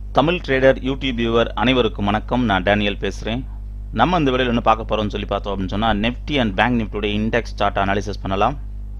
Tamil trader YouTube viewer அனைவருக்கும் வணக்கம் நான் டேனியல் பேசுகிறேன் நம்ம இந்த வீடியோவில் என்ன பார்க்க போகிறோம்னு சொல்லி பார்த்தோம் அப்படின்னு சொன்னால் நிஃப்டி அண்ட் பேங்க் நிஃப்டியோட இண்டெக்ஸ் சார்ட் அனாலிசிஸ் பண்ணலாம்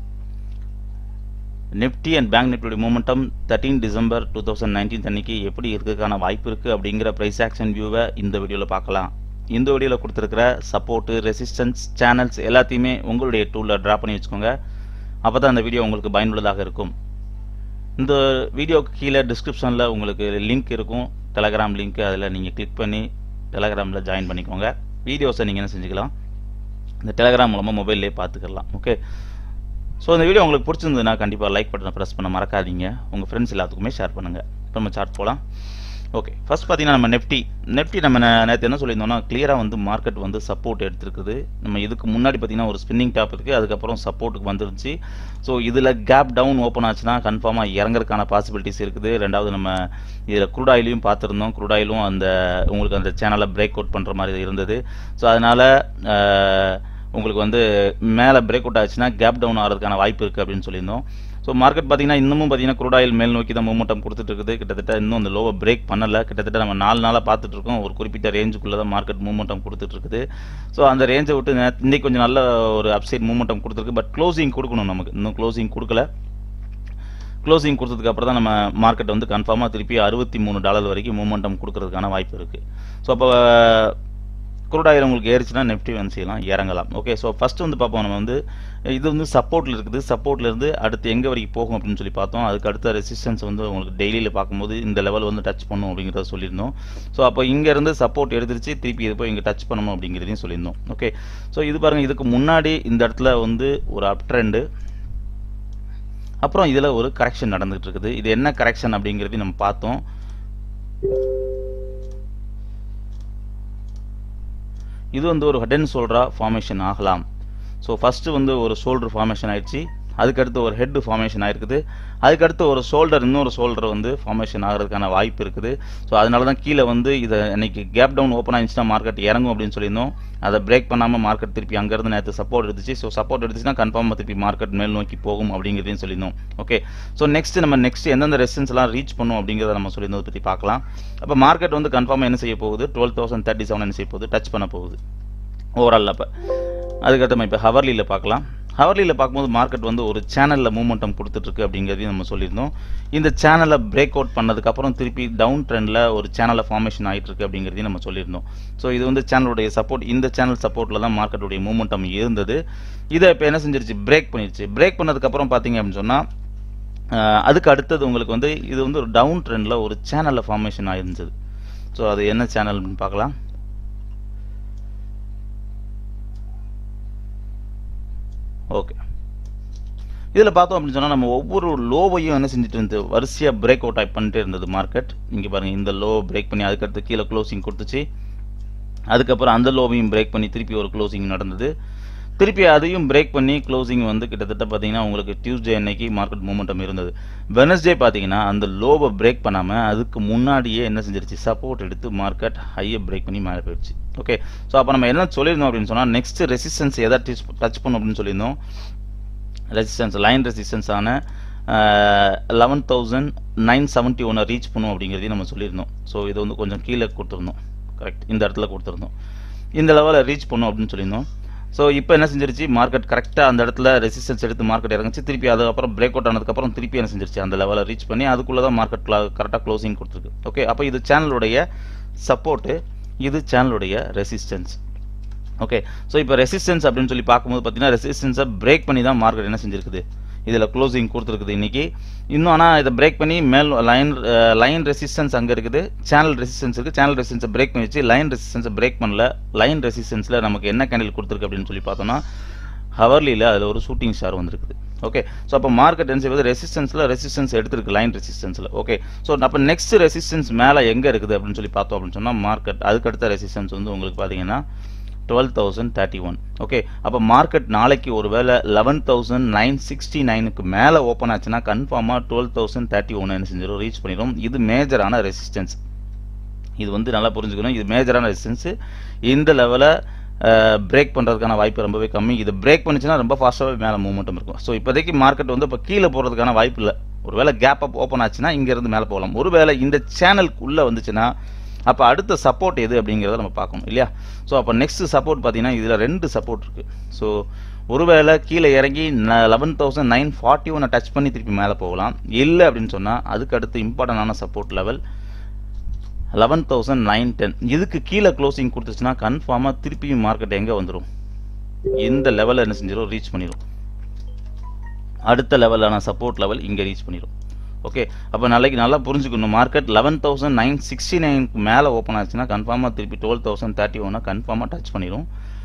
நிஃப்டி அண்ட் பேங்க் நிஃப்டியோட momentum thirteen December two thousand nineteen அன்னைக்கு எப்படி இருக்கிறதுக்கான வாய்ப்பு இருக்குது அப்படிங்கிற ப்ரைஸ் ஆக்ஷன் வியூவை இந்த வீடியோவில் பார்க்கலாம் இந்த வீடியோவில் கொடுத்துருக்கிற சப்போர்ட்டு ரெசிஸ்டன்ஸ் சேனல்ஸ் எல்லாத்தையுமே உங்களுடைய டூலில் ட்ரா பண்ணி வச்சுக்கோங்க அப்போ தான் அந்த வீடியோ உங்களுக்கு பயனுள்ளதாக இருக்கும் இந்த வீடியோக்கு கீழே டிஸ்கிரிப்ஷனில் உங்களுக்கு லிங்க் இருக்கும் டெலகிராம் லிங்க் அதில் நீங்கள் கிளிக் பண்ணி டெலகிராமில் ஜாயின் பண்ணிக்கோங்க வீடியோஸை நீங்கள் என்ன செஞ்சுக்கலாம் இந்த டெலகிராம் மூலமாக மொபைல்லே பார்த்துக்கலாம் ஓகே ஸோ இந்த வீடியோ உங்களுக்கு பிடிச்சிருந்ததுன்னா கண்டிப்பாக லைக் பட்டனை ப்ரெஸ் பண்ண மறக்காதீங்க உங்கள் ஃப்ரெண்ட்ஸ் எல்லாத்துக்குமே ஷேர் பண்ணுங்கள் இப்போ நம்ம சார்ட் போகலாம் ஓகே ஃபர்ஸ்ட் பார்த்தீங்கன்னா நம்ம நெஃப்டி நெஃப்டி நம்ம நேற்று என்ன சொல்லியிருந்தோம்னா கிளியராக வந்து மார்க்கெட் வந்து சப்போர்ட் எடுத்துருக்குது நம்ம இதுக்கு முன்னாடி பார்த்தீங்கன்னா ஒரு ஸ்பின்னிங் டாப் இருக்குது அதுக்கப்புறம் சப்போர்ட்டுக்கு வந்துருச்சு ஸோ இதில் கேப் டவுன் ஓப்பன் ஆச்சுன்னா கன்ஃபார்மாக இறங்குறதுக்கான பாசிபிலிட்டிஸ் இருக்குது ரெண்டாவது நம்ம இதில் குரூட் ஆயிலையும் பார்த்துருந்தோம் குரூட் ஆயிலும் அந்த உங்களுக்கு அந்த சேனலை பிரேக் அவுட் பண்ணுற மாதிரி இருந்தது ஸோ அதனால் உங்களுக்கு வந்து மேலே பிரேக் அவுட் ஆச்சுன்னா கேப் டவுன் ஆகிறதுக்கான வாய்ப்பு இருக்குது அப்படின்னு சொல்லியிருந்தோம் ஸோ மார்க்கெட் பார்த்தீங்கன்னா இன்னமும் பார்த்தீங்கன்னா குரூட் ஆயில் மேல் நோக்கி தான் மூமெண்டம் கொடுத்துட்டு இருக்குது கிட்டத்தட்ட இன்னும் அந்த லோவை பிரேக் பண்ணலை கிட்டத்தட்ட நம்ம நாலு நாளாக பார்த்துட்டு இருக்கோம் ஒரு குறிப்பிட்ட ரேஞ்சுக்குள்ளே தான் மார்க்கெட் மூமெண்டம் கொடுத்துட்டு இருக்குது ஸோ அந்த ரேஞ்சை விட்டு இன்னைக்கு கொஞ்சம் நல்ல ஒரு அப்சைட் மூமெண்டம் கொடுத்துருக்கு பட் க்ளோசிங் கொடுக்கணும் நமக்கு இன்னும் க்ளோசிங் கொடுக்கல க்ளோசிங் கொடுத்ததுக்கு அப்புறம் தான் நம்ம மார்க்கெட் வந்து கன்ஃபார்மாக திருப்பி அறுபத்தி மூணு டாலர் வரைக்கும் மூமெண்டம் கொடுக்கறதுக்கான வாய்ப்பு இருக்குது ஸோ அப்போ குரூட் ஆயில் உங்களுக்கு ஏறிச்சுன்னா நெஃப்டி வந்து செய்யலாம் இறங்கலாம் ஓகே ஸோ ஃபஸ்ட்டு வந்து பார்ப்போம் நம்ம வந்து இது வந்து சப்போர்ட்டில் இருக்குது சப்போர்ட்லேருந்து அடுத்து எங்கே வரைக்கும் போகும் அப்படின்னு சொல்லி பார்த்தோம் அதுக்கு அடுத்த ரெசிஸ்டன்ஸ் வந்து உங்களுக்கு டெய்லியில் பார்க்கும்போது இந்த லெவல் வந்து டச் பண்ணும் அப்படிங்கிறத சொல்லியிருந்தோம் ஸோ அப்போ இங்கேருந்து சப்போர்ட் எடுத்துருச்சு திருப்பி இது போய் இங்கே டச் பண்ணணும் அப்படிங்கிறதையும் சொல்லியிருந்தோம் ஓகே ஸோ இது பாருங்கள் இதுக்கு முன்னாடி இந்த இடத்துல வந்து ஒரு அப் ட்ரெண்டு அப்புறம் இதில் ஒரு கரெக்ஷன் நடந்துகிட்டு இருக்குது இது என்ன கரெக்ஷன் அப்படிங்கிறதையும் நம்ம பார்த்தோம் இது வந்து ஒரு ஹெட் அண்ட் ஷோல்டரா ஃபார்மேஷன் ஆகலாம் ஸோ ஃபஸ்ட்டு வந்து ஒரு ஷோல்டர் ஃபார்மேஷன் ஆயிடுச்சு அதுக்கடுத்து ஒரு ஹெட் ஃபார்மேஷன் ஆயிருக்குது அதுக்கடுத்து ஒரு ஷோல்டர் இன்னொரு ஷோல்டர் வந்து ஃபார்மேஷன் ஆகிறதுக்கான வாய்ப்பு இருக்குது ஸோ அதனால தான் கீழே வந்து இதை இன்னைக்கு கேப் டவுன் ஓப்பன் ஆயிடுச்சுன்னா மார்க்கெட் இறங்கும் அப்படின்னு சொல்லியிருந்தோம் அதை பிரேக் பண்ணாமல் மார்க்கெட் திருப்பி அங்கேருந்து நேற்று சப்போர்ட் எடுத்துச்சு ஸோ சப்போர்ட் எடுத்துச்சுன்னா கன்ஃபார்மாக திருப்பி மார்க்கெட் மேல் நோக்கி போகும் அப்படிங்கிறதையும் சொல்லியிருந்தோம் ஓகே ஸோ நெக்ஸ்ட் நம்ம நெக்ஸ்ட் எந்தெந்த ரெசிஸ்டன்ஸ்லாம் ரீச் பண்ணும் அப்படிங்கிறத நம்ம சொல்லியிருந்ததை பற்றி பார்க்கலாம் அப்போ மார்க்கெட் வந்து கன்ஃபார்மாக என்ன செய்ய போகுது டுவெல் தௌசண்ட் தேர்ட்டி செவன் என்ன செய்ய போகுது டச் பண்ண போகுது ஓவரால் அப்போ அதுக்கடுத்து நம்ம இப்போ ஹவர்லியில் பார்க்கலாம் ஹவர்லியில் பார்க்கும்போது மார்க்கெட் வந்து ஒரு சேனலில் மூமெண்டம் கொடுத்துட்ருக்கு அப்படிங்கிறதையும் நம்ம சொல்லியிருந்தோம் இந்த சேனலை பிரேக் அவுட் பண்ணதுக்கப்புறம் திருப்பி டவுன் ட்ரெண்டில் ஒரு சேனலில் ஃபார்மேஷன் ஆகிட்டு இருக்கு அப்படிங்கிறதையும் நம்ம சொல்லியிருந்தோம் ஸோ இது வந்து சேனலுடைய சப்போர்ட் இந்த சேனல் சப்போர்ட்டில் தான் மார்க்கெட்டுடைய மூமெண்டம் இருந்தது இதை இப்போ என்ன செஞ்சிருச்சு பிரேக் பண்ணிருச்சு பிரேக் பண்ணதுக்கப்புறம் பார்த்தீங்க அப்படின்னு சொன்னால் அதுக்கு அடுத்தது உங்களுக்கு வந்து இது வந்து ஒரு டவுன் ட்ரெண்டில் ஒரு சேனலில் ஃபார்மேஷன் ஆயிருந்தது ஸோ அது என்ன சேனல் அப்படின்னு பார்க்கலாம் ஓகே இதில் பார்த்தோம் அப்படின்னு சொன்னால் நம்ம ஒவ்வொரு லோவையும் என்ன செஞ்சுட்டு இருந்து வரிசையாக பிரேக் அவுட் ஆகி பண்ணிட்டே இருந்தது மார்க்கெட் இங்கே பாருங்கள் இந்த லோ பிரேக் பண்ணி அதுக்கடுத்து கீழே க்ளோசிங் கொடுத்துச்சு அதுக்கப்புறம் அந்த லோவையும் பிரேக் பண்ணி திருப்பி ஒரு க்ளோசிங் நடந்தது திருப்பி அதையும் பிரேக் பண்ணி க்ளோசிங் வந்து கிட்டத்தட்ட பார்த்தீங்கன்னா உங்களுக்கு டியூஸ்டே அன்னைக்கு மார்க்கெட் மூமெண்டம் இருந்தது வெனஸ்டே பார்த்தீங்கன்னா அந்த லோவை பிரேக் பண்ணாமல் அதுக்கு முன்னாடியே என்ன செஞ்சிருச்சு சப்போர்ட் எடுத்து மார்க்கெட் ஹையை பிரேக் பண்ணி மேலே போயிடுச்சு ஓகே ஸோ அப்போ நம்ம என்ன சொல்லியிருந்தோம் அப்படின்னு சொன்னால் நெக்ஸ்ட் ரெசிஸ்டன்ஸ் எதை டச் டச் பண்ணும் அப்படின்னு சொல்லியிருந்தோம் ரெசிஸ்டன்ஸ் லைன் ரெசிஸ்டன்ஸான லெவன் தௌசண்ட் நைன் செவன்ட்டி ஒன்னை ரீச் பண்ணும் அப்படிங்கிறதையும் நம்ம சொல்லியிருந்தோம் ஸோ இதை வந்து கொஞ்சம் கீழே கொடுத்துருந்தோம் கரெக்ட் இந்த இடத்துல கொடுத்துருந்தோம் இந்த லெவலில் ரீச் பண்ணும் அப்படின்னு சொல்லியிருந்தோம் ஸோ இப்போ என்ன செஞ்சிருச்சு மார்க்கெட் கரெக்டாக அந்த இடத்துல ரெசிஸ்டன்ஸ் எடுத்து மார்க்கெட் இறங்குச்சு திருப்பி அதுக்கப்புறம் பிரேக் அவுட் ஆனதுக்கப்புறம் திருப்பி என்ன செஞ்சிருச்சு அந்த லெவலில் ரீச் பண்ணி அதுக்குள்ளே தான் மார்க்கெட் கரெக்டாக க்ளோசிங் கொடுத்துருக்கு ஓகே அப்போ இது சேனலுடைய சப்போர்ட்டு இது சேனலுடைய ரெசிஸ்டன்ஸ் ஓகே ஸோ இப்போ ரெசிஸ்டன்ஸ் அப்படின்னு சொல்லி பார்க்கும்போது பார்த்தீங்கன்னா ரெசிஸ்டன்ஸை பிரேக் பண்ணி தான் மார்க்கெட் என்ன செஞ்சிருக்குது இதில் க்ளோசிங் கொடுத்துருக்குது இன்றைக்கி இன்னும் ஆனால் இதை பிரேக் பண்ணி மேல் லைன் லைன் ரெசிஸ்டன்ஸ் அங்கே இருக்குது சேனல் ரெசிஸ்டன்ஸ் இருக்குது சேனல் ரெசிஸ்டன்ஸை பிரேக் பண்ணி வச்சு லைன் ரெசிஸ்டன்ஸை பிரேக் பண்ணல லைன் ரெசிஸ்டன்ஸில் நமக்கு என்ன கேண்டில் கொடுத்துருக்கு அப்படின்னு சொல்லி பார்த்தோம்னா ஹவர்லியில் அதில் ஒரு ஷூட்டிங் ஸ்டார் வந்திருக்குது ஓகே ஸோ அப்போ மார்க்கெட் என்ன செய்வது ரெசிஸ்டன்ஸில் ரெசிஸ்டன்ஸ் எடுத்துருக்கு லைன் ரெசிஸ்டன்ஸில் ஓகே ஸோ அப்போ நெக்ஸ்ட் ரெசிஸ்டன்ஸ் மேலே எங்கே இருக்குது அப்படின்னு சொல்லி பார்த்தோம் அப்படின்னு சொன்னால் மார்க்கெட் அதுக்கடுத்த ரெசிஸ்டன்ஸ் வந்து உங்களுக்கு பார்த்தீங்கன்னா twelve thousand thirty one okay அப்போ மார்க்கெட் நாளைக்கு ஒரு வேளை லெவன் தௌசண்ட் நைன் சிக்ஸ்டி நைனுக்கு மேலே ஓப்பன் ஆச்சுன்னா கன்ஃபார்மாக டுவெல் தௌசண்ட் தேர்ட்டி ஒன் என்ன செஞ்சிடும் ரீச் பண்ணிடும் இது மேஜரான ரெசிஸ்டன்ஸ் இது வந்து நல்லா புரிஞ்சுக்கணும் இது மேஜரான ரெசிஸ்டன்ஸு இந்த லெவலை பிரேக் பண்ணுறதுக்கான வாய்ப்பு ரொம்பவே கம்மி இது பிரேக் பண்ணிச்சுன்னா ரொம்ப ஃபாஸ்ட்டாகவே மேலே மூவ்மெண்ட்டும் இருக்கும் ஸோ இப்போதைக்கு மார்க்கெட் வந்து இப்போ கீழே போகிறதுக்கான வாய்ப்பு இல்லை ஒருவேளை கேப் அப் ஓப்பன் ஆச்சுன்னா இங்கேருந்து மேலே போகலாம் ஒருவேளை இந்த சேனலுக்கு உள்ளே வந்துச்சுன்னா அப்போ அடுத்த சப்போர்ட் எது அப்படிங்கிறத நம்ம பார்க்கணும் இல்லையா ஸோ அப்போ நெக்ஸ்ட் சப்போர்ட் பார்த்தீங்கன்னா இதில் ரெண்டு சப்போர்ட் இருக்குது ஸோ ஒருவேளை கீழே இறங்கி லெவன் தௌசண்ட் நைன் ஃபார்ட்டி ஒன்னை டச் பண்ணி திருப்பி மேலே போகலாம் இல்லை அப்படின்னு சொன்னால் அதுக்கு அடுத்து இம்பார்ட்டண்டான support level eleven thousand nine ten இதுக்கு கீழே க்ளோசிங் கொடுத்துச்சுன்னா கன்ஃபார்மாக திருப்பியும் மார்க்கெட் எங்கே வந்துடும் இந்த லெவலில் என்ன செஞ்சிடும் ரீச் பண்ணிடும் அடுத்த லெவலான சப்போர்ட் லெவல் இங்கே ரீச் பண்ணிடும் ஓகே அப்போ நாளைக்கு நல்லா புரிஞ்சுக்கணும் market eleven thousand nine sixty நைனுக்கு மேலே ஓப்பன் ஆச்சுன்னா கன்ஃபார்மாக திருப்பி டுவெல் தௌசண்ட் தேர்ட்டி ஒன்னா கன்ஃபார்மாக டச் பண்ணிடும்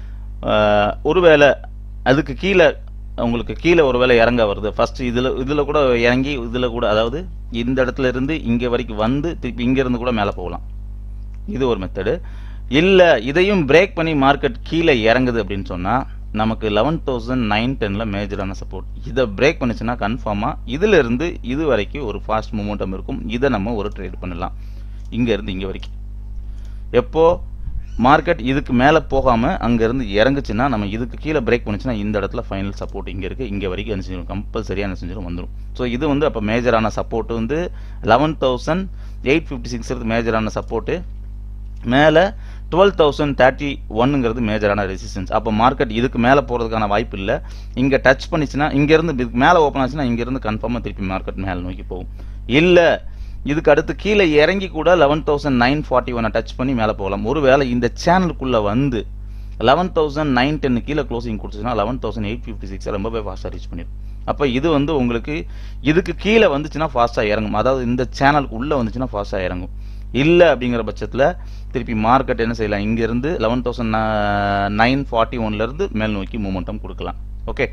ஒருவேளை அதுக்கு கீழே உங்களுக்கு கீழே ஒரு வேளை இறங்க வருது ஃபர்ஸ்ட் இதில் இதில் கூட இறங்கி இதில் கூட அதாவது இந்த இடத்துல இருந்து இங்கே வரைக்கும் வந்து திருப்பி இங்கேருந்து கூட மேலே போகலாம் இது ஒரு மெத்தடு இல்லை இதையும் பிரேக் பண்ணி மார்க்கெட் கீழே இறங்குது அப்படின்னு சொன்னால் நமக்கு லெவன் தௌசண்ட் நைன் டெனில் மேஜரான சப்போர்ட் இதை பிரேக் பண்ணுச்சுன்னா கன்ஃபார்மாக இதிலிருந்து இது வரைக்கும் ஒரு ஃபாஸ்ட் மூமெண்டம் இருக்கும் இதை நம்ம ஒரு ட்ரேட் பண்ணலாம் இங்கேருந்து இங்கே வரைக்கும் எப்போ மார்க்கெட் இதுக்கு மேலே போகாமல் அங்கேருந்து இறங்குச்சுன்னா நம்ம இதுக்கு கீழே பிரேக் பண்ணுச்சுன்னா இந்த இடத்துல ஃபைனல் சப்போர்ட் இங்கே இருக்குது இங்கே வரைக்கும் என்ன செஞ்சிடும் கம்பல்சரியாக என்ன செஞ்சிடும் வந்துடும் ஸோ இது வந்து அப்போ மேஜரான சப்போர்ட் வந்து eleven thousand eight fifty six மேஜரான சப்போர்ட்டு மேலே டுவெல் தௌசண்ட் தேர்ட்டி ஒன்னுங்கிறது மேஜரான ரெசிஸ்டன்ஸ் அப்போ மார்க்கெட் இதுக்கு மேலே போகிறதுக்கான வாய்ப்பு இல்லை இங்கே டச் பண்ணிச்சுன்னா இங்கேருந்து இதுக்கு மேலே ஓப்பன் ஆச்சுன்னா இங்கேருந்து கன்ஃபார்மாக திருப்பி மார்க்கெட் மேலே நோக்கி போகும் இல்லை இதுக்கு அடுத்து கீழே இறங்கி கூட லெவன் தௌசண்ட் நைன் ஃபார்ட்டி ஒனை டச் பண்ணி மேலே போகலாம் ஒருவேளை இந்த சேனலுக்குள்ளே வந்து லெவன் தௌசண்ட் நைன் டென் கீழே க்ளோசிங் கொடுத்துச்சுன்னா eleven thousand eight fifty six ரொம்பவே ஃபாஸ்ட்டாக ரீச் பண்ணிடும் அப்போ இது வந்து உங்களுக்கு இதுக்கு கீழே வந்துச்சுன்னா ஃபாஸ்ட்டாக இறங்கும் அதாவது இந்த சேனலுக்கு உள்ளே வந்துச்சுன்னா ஃபாஸ்ட்டாக இறங்கும் இல்லை அப்படிங்கிற பட்சத்தில் திருப்பி மார்க்கெட் என்ன செய்யலாம் இங்கேருந்து லெவன் தௌசண்ட் நைன் ஃபார்ட்டி ஒன்லேருந்து மேல் நோக்கி மூமெண்டம் கொடுக்கலாம் ஓகே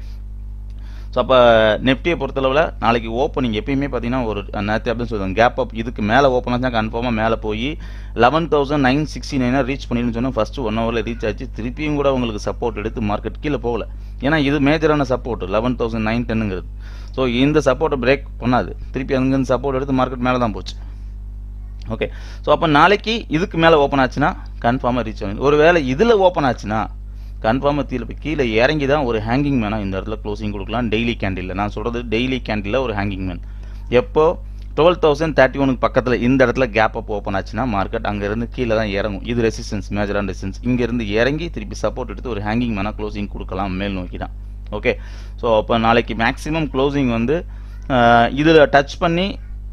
ஸோ அப்போ நெஃப்டியை பொறுத்தளவில் நாளைக்கு ஓப்பனிங் எப்பயுமே பார்த்தீங்கன்னா ஒரு நேற்று அப்படின்னு சொல்லுவாங்க கேப் அப் இதுக்கு மேலே ஓப்பன் ஆச்சுன்னா கன்ஃபார்மாக மேலே போய் லெவன் தௌசண்ட் நைன் சிக்ஸ்டி நைனாக ரீச் பண்ணிடுன்னு சொன்னால் ஃபஸ்ட்டு ஒன் ஹவரில் ரீச் ஆச்சு திருப்பியும் கூட உங்களுக்கு சப்போர்ட் எடுத்து மார்க்கெட் கீழே போகல ஏன்னா இது மேஜரான சப்போர்ட் லெவன் தௌசண்ட் நைன் டென்னுங்கிறது ஸோ இந்த சப்போர்ட்டை பிரேக் பண்ணாது திருப்பி அங்கேருந்து சப்போர்ட் எடுத்து மார்க்கெட் மேலே தான் போச்சு ஓகே ஸோ அப்போ நாளைக்கு இதுக்கு மேலே ஓப்பன் ஆச்சுன்னா கன்ஃபார்மாக ரீச் ஆகும் ஒரு வேளை இதில் ஓப்பன் ஆச்சுன்னா கன்ஃபார்மாக கீழே போய் கீழே இறங்கி தான் ஒரு ஹேங்கிங் மேனாக இந்த இடத்துல க்ளோசிங் கொடுக்கலாம் டெய்லி கேண்டில் நான் சொல்கிறது டெய்லி கேண்டில் ஒரு ஹேங்கிங் மேன் எப்போ டுவெல் தௌசண்ட் தேர்ட்டி ஒனுக்கு பக்கத்தில் இந்த இடத்துல கேப் அப் ஓப்பன் ஆச்சுன்னா மார்க்கெட் அங்கேருந்து கீழே தான் இறங்கும் இது ரெசிஸ்டன்ஸ் மேஜரான ரெசிஸ்டன்ஸ் இங்கேருந்து இறங்கி திருப்பி சப்போர்ட் எடுத்து ஒரு ஹேங்கிங் மேனாக க்ளோசிங் கொடுக்கலாம் மேல் நோக்கி தான் ஓகே ஸோ அப்போ நாளைக்கு மேக்ஸிமம் க்ளோசிங் வந்து இதில் டச் பண்ணி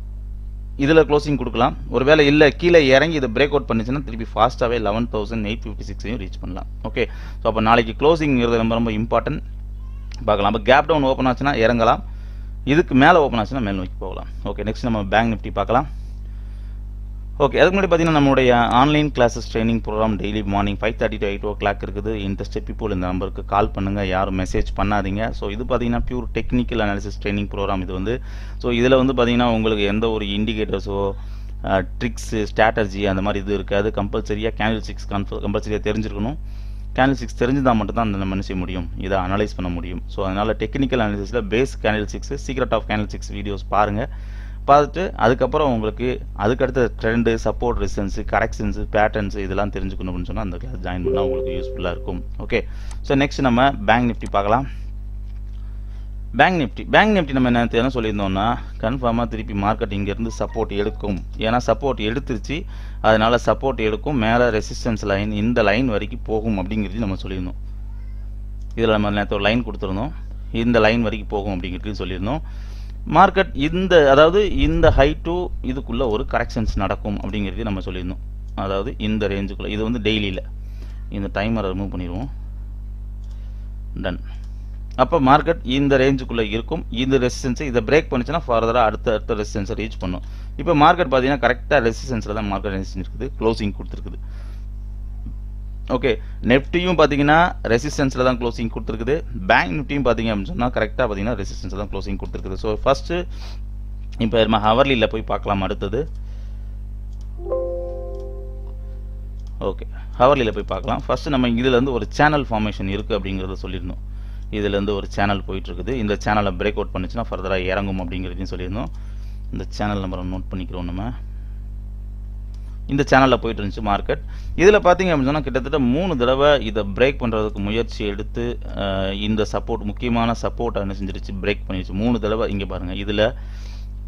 இதில் க்ளோசிங் கொடுக்கலாம் ஒருவேளை இல்லை கீழே இறங்கி இதை பிரேக் அவுட் பண்ணிச்சுன்னா திருப்பி ஃபாஸ்ட்டாகவே லெவன் தௌசண்ட் எயிட் ஃபிஃப்டி சிக்ஸையும் ரீச் பண்ணலாம் ஓகே ஸோ அப்போ நாளைக்கு க்ளோசிங்கிறது ரொம்ப ரொம்ப இம்பார்ட்டன்ட் பார்க்கலாம் அப்போ கேப் டவுன் ஓப்பன் ஆச்சுன்னா இறங்கலாம் இதுக்கு மேலே ஓப்பன் ஆச்சுன்னா மேல் நோக்கி போகலாம் ஓகே நெக்ஸ்ட் நம்ம பேங்க் நிஃப்டி பார்க்கலாம் ஓகே அதுக்கு முன்னாடி பார்த்தீங்கன்னா நம்மளுடைய online classes training program daily morning five thirty to eight o'clock இருக்குது இன்ட்ரெஸ்ட் பீப்புள் இந்த நம்பருக்கு கால் பண்ணுங்கள் யாரும் மெசேஜ் பண்ணாதீங்க ஸோ இது பார்த்தீங்கன்னா pure technical analysis training program இது வந்து ஸோ இதில் வந்து பார்த்தீங்கன்னா உங்களுக்கு எந்த ஒரு இண்டிகேட்டர்ஸோ ட்ரிக்ஸு ஸ்ட்ராட்டஜி அந்த மாதிரி இது இருக்காது கம்பல்சரியாக கேண்டில் சிக்ஸ் கன்ஃபர் கம்பல்சரியாக தெரிஞ்சிருக்கணும் கேண்டில் சிக்ஸ் தெரிஞ்சுதான் மட்டும் தான் நம்ம என்ன செய்ய முடியும் இதை அனலைஸ் பண்ண முடியும் ஸோ அதனால் டெக்னிக்கல் அனாலிசிஸில் base candle six secret of candle six videos பாருங்கள் பார்த்துட்டு அதுக்கப்புறம் உங்களுக்கு அதுக்கடுத்த trend support resistance corrections patterns இதெல்லாம் தெரிஞ்சுக்கணும் அப்படின்னு சொன்னால் அந்த கிளாஸ் ஜாயின் பண்ணால் உங்களுக்கு யூஸ்ஃபுல்லாக இருக்கும் ஓகே ஸோ நெக்ஸ்ட் நம்ம பேங்க் நிஃப்டி பார்க்கலாம் பேங்க் நிஃப்டி பேங்க் நிஃப்டி நம்ம என்ன என்ன சொல்லியிருந்தோம்னா கன்ஃபார்மாக திருப்பி மார்க்கெட் இங்கேருந்து சப்போர்ட் எடுக்கும் ஏன்னா சப்போர்ட் எடுத்துருச்சு அதனால் சப்போர்ட் எடுக்கும் மேலே ரெசிஸ்டன்ஸ் லைன் இந்த லைன் வரைக்கும் போகும் அப்படிங்கிறது நம்ம சொல்லியிருந்தோம் இதில் நம்ம நேற்று ஒரு லைன் கொடுத்துருந்தோம் இந்த லைன் வரைக்கும் போகும் அப்படிங்கிறது சொல்லியிருந்தோம் மார்க்கெட் இந்த அதாவது இந்த ஹை டு இதுக்குள்ளே ஒரு கரெக்ஷன்ஸ் நடக்கும் அப்படிங்கிறது நம்ம சொல்லியிருந்தோம் அதாவது இந்த ரேஞ்சுக்குள்ளே இது வந்து டெய்லியில் இந்த டைமரை ரிமூவ் பண்ணிடுவோம் டன் அப்போ மார்க்கெட் இந்த ரேஞ்சுக்குள்ளே இருக்கும் இந்த ரெசிஸ்டன்ஸை இதை பிரேக் பண்ணிச்சுன்னா ஃபர்தராக அடுத்த அடுத்த ரெசிஸ்டன்ஸை ரீச் பண்ணும் இப்போ மார்க்கெட் பார்த்தீங்கன்னா கரெக்டாக ரெசிஸ்டன்ஸில் தான் மார்க்கெட் ரெசிஸ்டன்ஸ் இருக்குது க்ளோசிங் கொடுத்துருக்குது ஓகே நெஃப்டியும் பார்த்தீங்கன்னா ரெசிஸ்டன்ஸில் தான் க்ளோசிங் கொடுத்துருக்குது பேங்க் நிஃப்டியும் பார்த்தீங்க அப்படின்னு சொன்னால் கரெக்டாக பார்த்தீங்கன்னா ரெசிஸ்டன்ஸில் தான் க்ளோசிங் கொடுத்துருக்குது ஸோ ஃபஸ்ட்டு இப்போ நம்ம ஹவர்லியில் போய் பார்க்கலாம் அடுத்தது ஓகே ஹவர்லியில் போய் பார்க்கலாம் ஃபஸ்ட்டு நம்ம இதுலேருந்து ஒரு சேனல் ஃபார்மேஷன் இருக்குது அப்படிங்கிறத சொல்லியிருந்தோம் இதுலேருந்து ஒரு சேனல் போயிட்டுருக்குது இந்த சேனலை பிரேக் அவுட் பண்ணிச்சுன்னா ஃபர்தராக இறங்கும் அப்படிங்கிறதையும் சொல்லியிருந்தோம் இந்த சேனல் நம்பரை நோட் பண்ணிக்கிறோம் நம்ம இந்த சேனலில் போயிட்டு இருந்துச்சு மார்க்கெட் இதில் பார்த்தீங்க அப்படின்னு சொன்னால் கிட்டத்தட்ட மூணு தடவை இதை பிரேக் பண்ணுறதுக்கு முயற்சி எடுத்து இந்த சப்போர்ட் முக்கியமான சப்போர்ட்டை என்ன செஞ்சிருச்சு பிரேக் பண்ணிடுச்சு மூணு தடவை இங்கே பாருங்கள் இதில்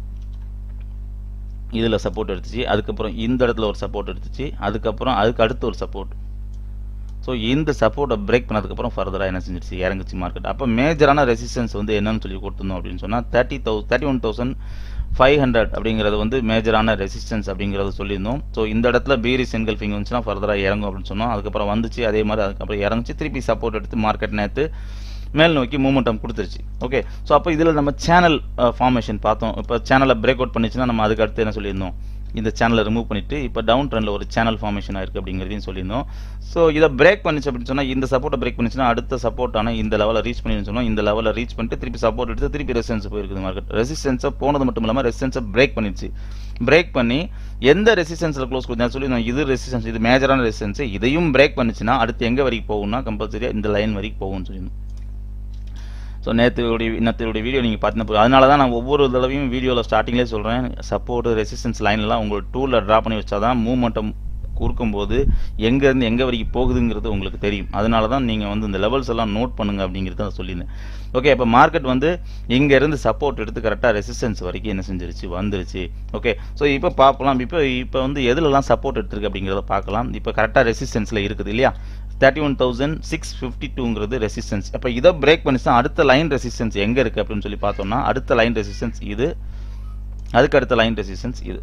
இதில் சப்போர்ட் எடுத்துச்சு அதுக்கப்புறம் இந்த இடத்துல ஒரு சப்போர்ட் எடுத்துச்சு அதுக்கப்புறம் அதுக்கு அடுத்து ஒரு சப்போர்ட் ஸோ இந்த சப்போர்ட்டை பிரேக் பண்ணதுக்கப்புறம் ஃபர்தராக என்ன செஞ்சிருச்சு இறங்குச்சு மார்க்கெட் அப்போ மேஜரான ரெசிஸ்டன்ஸ் வந்து என்னன்னு சொல்லி கொடுத்துருந்தோம் அப்படின்னு சொன்னால் thirty thou thirty one thousand five hundred அப்படிங்கிறது வந்து மேஜரான ரெசிஸ்டன்ஸ் அப்படிங்கிறத சொல்லியிருந்தோம் ஸோ இந்த இடத்துல பீரிஸ் என்கல்ஃபிங் வந்துச்சுன்னா ஃபர்தராக இறங்கும் அப்படின்னு சொன்னோம் அதுக்கப்புறம் வந்துச்சு அதே மாதிரி அதுக்கப்புறம் இறங்குச்சு திருப்பி சப்போர்ட் எடுத்து மார்க்கெட் நேற்று மேல் நோக்கி மூமெண்டம் கொடுத்துருச்சு ஓகே ஸோ அப்போ இதில் நம்ம சேனல் ஃபார்மேஷன் பார்த்தோம் இப்போ சேனலை பிரேக் அவுட் பண்ணிச்சுன்னா நம்ம அதுக்கு அடுத்து என்ன சொல்லியிருந்தோம் இந்த சேனலை ரிமூவ் பண்ணிட்டு இப்போ டவுன் ட்ரெண்டில் ஒரு சேனல் ஃபார்மேஷன் ஆயிருக்கு அப்படிங்கிறதையும் சொல்லியிருந்தோம் ஸோ இதை பிரேக் பண்ணிச்சு அப்படின்னு சொன்னால் இந்த சப்போர்ட்டை பிரேக் பண்ணிச்சுன்னா அடுத்த சப்போர்ட்டான இந்த லெவலில் ரீச் பண்ணி சொன்னோம் இந்த லெவலில் ரீச் பண்ணிட்டு திருப்பி சப்போர்ட் எடுத்து திருப்பி ரெசிஸ்டன்ஸ் போயிருக்குது மார்க்கெட் ரெசிஸ்டன்ஸை போனது மட்டும் இல்லாமல் ரெசிஸ்டன்ஸை பிரேக் பண்ணிடுச்சு பிரேக் பண்ணி எந்த ரெசிஸ்டன்ஸில் க்ளோஸ் கொடுத்தா சொல்லி நான் இது ரெசிஸ்டன்ஸ் இது மேஜரான ரெசிஸ்டன்ஸ் இதையும் பிரேக் பண்ணிச்சுன்னா அடுத்து எங்கே வரைக்கும் போகும்னா கம்பல்சரியாக இந்த லைன் வரைக்கும் போகும்னு சொல்லியிருந்தோம் ஸோ நேற்றுடைய இன்னத்துடைய வீடியோ நீங்கள் பார்த்தீங்கன்னா அதனால தான் நான் ஒவ்வொரு தடவையும் வீடியோவில் ஸ்டார்டிங்லேயே சொல்கிறேன் சப்போர்ட் ரெசிஸ்டன்ஸ் லைன்லாம் உங்கள் டூலில் ட்ரா பண்ணி வச்சா தான் மூவ்மெண்ட்டம் கொடுக்கும்போது எங்கேருந்து எங்கே வரைக்கும் போகுதுங்கிறது உங்களுக்கு தெரியும் அதனால தான் நீங்கள் வந்து இந்த லெவல்ஸ் எல்லாம் நோட் பண்ணுங்க அப்படிங்கிறத நான் சொல்லியிருந்தேன் ஓகே இப்போ மார்க்கெட் வந்து இங்கேருந்து சப்போர்ட் எடுத்து கரெக்டாக ரெசிஸ்டன்ஸ் வரைக்கும் என்ன செஞ்சிருச்சு வந்துருச்சு ஓகே ஸோ இப்போ பார்க்கலாம் இப்போ இப்போ வந்து எதுலலாம் சப்போர்ட் எடுத்திருக்கு அப்படிங்கிறத பார்க்கலாம் இப்போ கரெக்டாக ரெசிஸ்டன்ஸில் இருக்குது இல்லையா thirty one thousand six fifty டூங்கிறது ரெசிஸ்டன்ஸ் அப்போ இதை பிரேக் பண்ணிச்சுன்னா அடுத்த லைன் ரெசிஸ்டன்ஸ் எங்கே இருக்குது அப்படின்னு சொல்லி பார்த்தோம்னா அடுத்த லைன் ரெசிஸ்டன்ஸ் இது அதுக்கு அடுத்த லைன் ரெசிஸ்டன்ஸ் இது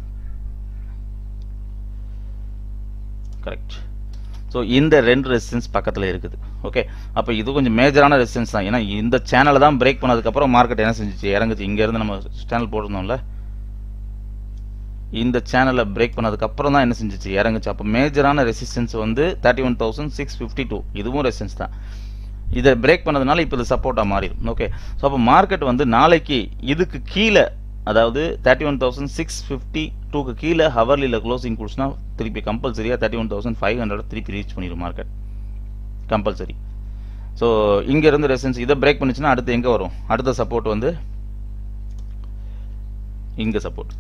கரெக்ட் ஸோ இந்த ரெண்டு ரெசிஸ்டன்ஸ் பக்கத்தில் இருக்குது ஓகே அப்போ இது கொஞ்சம் மேஜரான ரெசிஸ்டன்ஸ் தான் ஏன்னா இந்த சேனலை தான் பிரேக் பண்ணதுக்கப்புறம் மார்க்கெட் என்ன செஞ்சுச்சு இறங்குச்சு இங்கேருந்து நம்ம சேனல் போட்டிருந்தோம்ல இந்த சேனலை பிரேக் பண்ணதுக்கப்புறம் தான் என்ன செஞ்சுச்சு இறங்குச்சு அப்போ மேஜரான ரெசிஸ்டன்ஸ் வந்து thirty one thousand six fifty two இதுவும் ரெசிஸ்டன்ஸ் தான் இதை பிரேக் பண்ணதுனால இப்போ இது சப்போர்ட்டாக மாறிடும் ஓகே ஸோ அப்போ மார்க்கெட் வந்து நாளைக்கு இதுக்கு கீழே அதாவது thirty one thousand six fifty டூக்கு கீழே ஹவர்லியில் க்ளோசிங் கொடுச்சுன்னா திருப்பி கம்பல்சரியாக thirty one thousand five hundred திருப்பி ரீச் பண்ணிடும் மார்க்கெட் கம்பல்சரி ஸோ இங்கேருந்து ரெசிஸ்டன்ஸ் இதை பிரேக் பண்ணிச்சுன்னா அடுத்து எங்கே வரும் அடுத்த சப்போர்ட் வந்து இங்கே சப்போர்ட்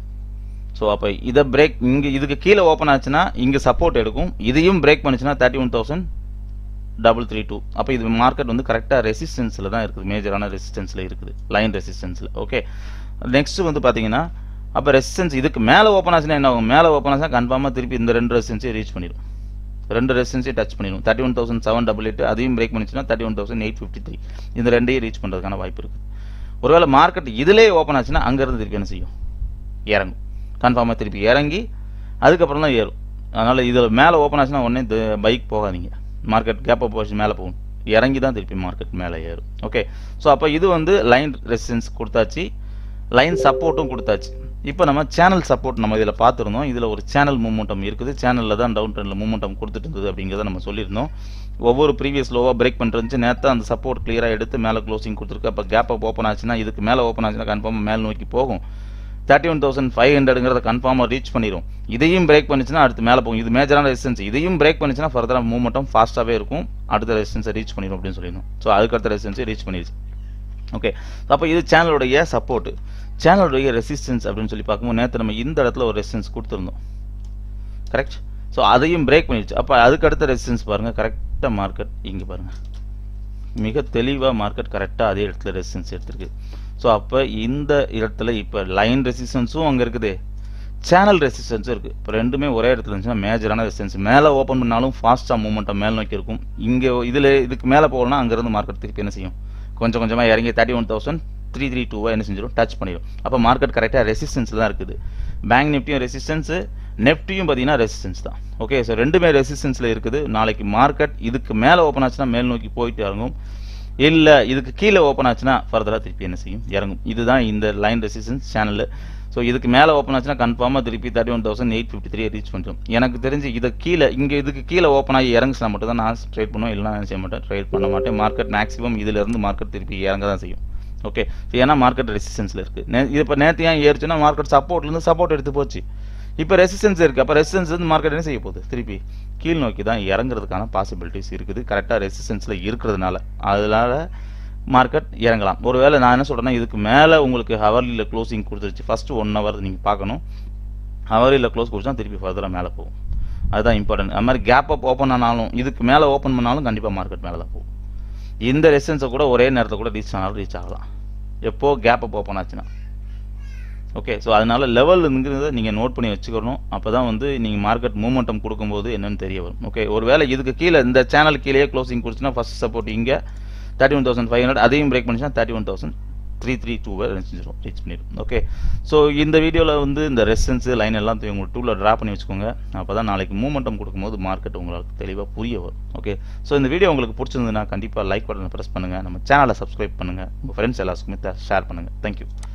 ஸோ அப்போ இதை பிரேக் இங்கே இதுக்கு கீழே ஓப்பன் ஆச்சுன்னா இங்கே சப்போர்ட் எடுக்கும் இதையும் பிரேக் பண்ணிச்சுன்னா thirty one thousand double three two அப்போ இது மார்க்கெட் வந்து கரெக்டாக ரெசிஸ்டன்ஸில் தான் இருக்குது மேஜரான ரெசிஸ்டன்ஸில் இருக்குது லைன் ரெசிஸ்டன்ஸில் ஓகே நெக்ஸ்ட் வந்து பார்த்தீங்கன்னா அப்போ ரெசிஸ்டன்ஸ் இதுக்கு மேலே ஓப்பன் ஆச்சுன்னா என்ன ஆகும் மேலே ஓப்பன் ஆச்சுன்னா கன்ஃபார்மாக திருப்பி இந்த ரெண்டு ரெசிஸ்டன்ஸையும் ரீச் பண்ணிடும் ரெண்டு ரெசிஸ்டன்ஸையும் டச் பண்ணிடும் thirty one thousand seven double eight அதையும் பிரேக் பண்ணிச்சுன்னா thirty one thousand eight fifty three இந்த ரெண்டையும் ரீச் பண்ணுறதுக்கான வாய்ப்பு இருக்குது ஒருவேளை மார்க்கெட் இதிலே ஓப்பன் ஆச்சுன்னா அங்கேருந்து திருப்பி என்ன செய்யும் இறங்கும் கன்ஃபார்மாக திருப்பி இறங்கி அதுக்கப்புறம் தான் ஏறும் அதனால் இதில் மேலே ஓப்பன் ஆச்சுன்னா உடனே பைக் போகாதீங்க மார்க்கெட் கேப் அப் போச்சு மேலே போகும் இறங்கி தான் திருப்பி மார்க்கெட் மேலே ஏறும் ஓகே ஸோ அப்போ இது வந்து லைன் ரெசிஸ்டன்ஸ் கொடுத்தாச்சு லைன் சப்போர்ட்டும் கொடுத்தாச்சு இப்போ நம்ம சேனல் சப்போர்ட் நம்ம இதில் பார்த்துருந்தோம் இதில் ஒரு சேனல் மூமெண்டம் இருக்குது சேனலில் தான் டவுன் ட்ரெண்டில் மூமெண்டம் கொடுத்துட்டு இருந்தது அப்படிங்கிறத நம்ம சொல்லியிருந்தோம் ஒவ்வொரு ப்ரீவியஸ் லோவாக பிரேக் பண்ணிருந்துச்சு நேற்று அந்த சப்போர்ட் கிளியராக எடுத்து மேலே க்ளோசிங் கொடுத்துருக்கு அப்போ கேப் அப் ஓப்பன் ஆச்சுன்னா இதுக்கு மேலே ஓப்பன் ஆச்சுன்னா கன்ஃபார்மாக மேல் நோக்கி போகும் தேர்ட்டி ஒன் தௌசண்ட் ஃபைவ் ஹண்ட்ரடுங்கிறத கன்ஃபார்மாக ரீச் பண்ணிடும் இதையும் பிரேக் பண்ணிச்சுன்னா அடுத்து மேலே போகும் இது மேஜரான ரெசிஸ்டன்ஸ் இதையும் பிரேக் பண்ணிச்சுன்னா ஃபர்தராக மூவ்மெண்ட்டும் ஃபாஸ்ட்டாகவே இருக்கும் அடுத்த ரெசிஸ்டன்ஸை ரீச் பண்ணிடும் அப்படின்னு சொல்லிடணும் ஸோ அதுக்கு அடுத்த ரெசிஸ்டன்ஸை ரீச் பண்ணிடுச்சு ஓகே அப்போ இது சேனலுடைய சப்போர்ட் சேனலுடைய ரெசிஸ்டன்ஸ் அப்படின்னு சொல்லி பார்க்கும்போது நேற்று நம்ம இந்த இடத்துல ஒரு ரெசிஸ்டன்ஸ் கொடுத்துருந்தோம் கரெக்ட் ஸோ அதையும் பிரேக் பண்ணிடுச்சு அப்போ அதுக்கு அடுத்த ரெசிஸ்டன்ஸ் பாருங்கள் கரெக்டாக மார்க்கெட் இங்கே பாருங்கள் மிக தெளிவாக மார்க்கெட் கரெக்டாக அதே இடத்துல ரெசிஸ்டன்ஸ் எடுத்திருக்கு ஸோ அப்போ இந்த இடத்துல இப்போ லைன் ரெசிஸ்டன்ஸும் அங்கே இருக்குது சேனல் ரெசிஸ்டன்ஸும் இருக்குது இப்போ ரெண்டுமே ஒரே இடத்துல இருந்துச்சுன்னா மேஜரான ரெசிஸ்டன்ஸ் மேலே ஓப்பன் பண்ணாலும் ஃபாஸ்ட்டாக மூவ்மெண்ட்டை மேல் நோக்கி இருக்கும் இங்கே இதில் இதுக்கு மேலே போகணும்னா அங்கேருந்து மார்க்கெட் திருப்பி என்ன செய்யும் கொஞ்சம் கொஞ்சமாக இறங்கி thirty one thousand three three டூவாக என்ன செஞ்சிடும் டச் பண்ணிடும் அப்போ மார்க்கெட் கரெக்டாக ரெசிஸ்டன்ஸில் தான் இருக்குது பேங்க் நிஃப்டியும் ரெசிஸ்டன்ஸு நெஃப்டியும் பார்த்தீங்கன்னா ரெசிஸ்டன்ஸ் தான் ஓகே ஸோ ரெண்டுமே ரெசிஸ்டன்ஸில் இருக்குது நாளைக்கு மார்க்கெட் இதுக்கு மேலே ஓப்பன் ஆச்சுன்னா மேல் நோக்கி போயிட்டு இறங்கும் இல்லை இதுக்கு கீழே ஓப்பன் ஆச்சுன்னா ஃபர்தராக திருப்பி என்ன செய்யும் இறங்கும் இதுதான் இந்த லைன் ரெசிஸ்டன்ஸ் சேனல் ஸோ இதுக்கு மேலே ஓப்பன் ஆச்சுன்னா கன்ஃபார்மாக திருப்பி thirty one thousand eight fifty three reach பண்ணிடும் எனக்கு தெரிஞ்சு இதை கீழே இங்கே இதுக்கு கீழே ஓப்பன் ஆகி இறங்குச்சுனா மட்டும் தான் நான் ட்ரேட் பண்ணுவேன் இல்லைனா செய்ய மாட்டேன் ட்ரேட் பண்ண மாட்டேன் மார்க்கெட் மேக்ஸிமம் இதிலிருந்து மார்க்கெட் திருப்பி இறங்க தான் செய்யும் ஓகே ஏன்னா மார்க்கெட் ரெசிஸ்டன்ஸில் இருக்குது நே இது இப்போ நேற்று ஏன் ஏறிச்சுன்னா மார்க்கெட் சப்போர்ட்லேருந்து சப்போர்ட் எடுத்து போச்சு இப்போ ரெசிஸ்டன்ஸ் இருக்குது அப்போ ரெசிஸ்டன்ஸ் வந்து மார்க்கெட் என்ன செய்ய போகுது திருப்பி கீழ் நோக்கி தான் இறங்குறதுக்கான பாசிபிலிட்டிஸ் இருக்குது கரெக்டாக ரெசிஸ்டன்ஸில் இருக்கிறதுனால அதனால மார்க்கெட் இறங்கலாம் ஒருவேளை நான் என்ன சொல்கிறேன்னா இதுக்கு மேலே உங்களுக்கு ஹவர்லியில் க்ளோசிங் கொடுத்துருச்சு ஃபஸ்ட்டு ஒன் ஹவர் நீங்கள் பார்க்கணும் ஹவர்லியில் க்ளோஸ் கொடுத்தா திருப்பி ஃபர்தராக மேலே போகும் அதுதான் இம்பார்ட்டன்ட் அது மாதிரி கேப் அப் ஓப்பன் ஆனாலும் இதுக்கு மேலே ஓப்பன் பண்ணாலும் கண்டிப்பாக மார்க்கெட் மேலே தான் போகும் இந்த ரெசிஸ்டன்ஸை கூட ஒரே நேரத்தில் கூட ரீச் ஆனாலும் ரீச் ஆகலாம் எப்போ கேப் அப் ஓப்பன் ஆச்சுன்னா ஓகே ஸோ அதனால லெவலுங்கிறத நீங்கள் நோட் பண்ணி வச்சுக்கணும் அப்போ தான் வந்து நீங்கள் மார்க்கெட் மூமெண்டம் கொடுக்கும்போது என்னன்னு தெரிய வரும் ஓகே ஒருவேளை இதுக்கு கீழே இந்த சேனல் கீழே க்ளோசிங் கொடுத்துன்னா ஃபர்ஸ்ட் சப்போர்ட் இங்கே thirty one thousand five hundred அதையும் பிரேக் பண்ணிச்சுன்னா thirty one thousand three three டூவை ரீச்சிடும் ரீச் பண்ணிடும் ஓகே ஸோ இந்த வீடியோவில் வந்து இந்த ரெசன்ஸு லைன் எல்லாம் உங்களுக்கு டூவில் ட்ரா பண்ணி வச்சுக்கோங்க அப்போ தான் நாளைக்கு மூமெண்டம் கொடுக்கும்போது மார்க்கெட் உங்களுக்கு தெளிவாக புரிய வரும் ஓகே ஸோ இந்த வீடியோ உங்களுக்கு பிடிச்சிருந்ததுன்னா கண்டிப்பாக லைக் பட்டனை ப்ரெஸ் பண்ணுங்கள் நம்ம சேனலை சப்ஸ்கிரைப் பண்ணுங்கள் உங்கள் ஃப்ரெண்ட்ஸ் எல்லாத்துக்குமே ஷேர் பண்ணுங்கள் தேங்க்யூ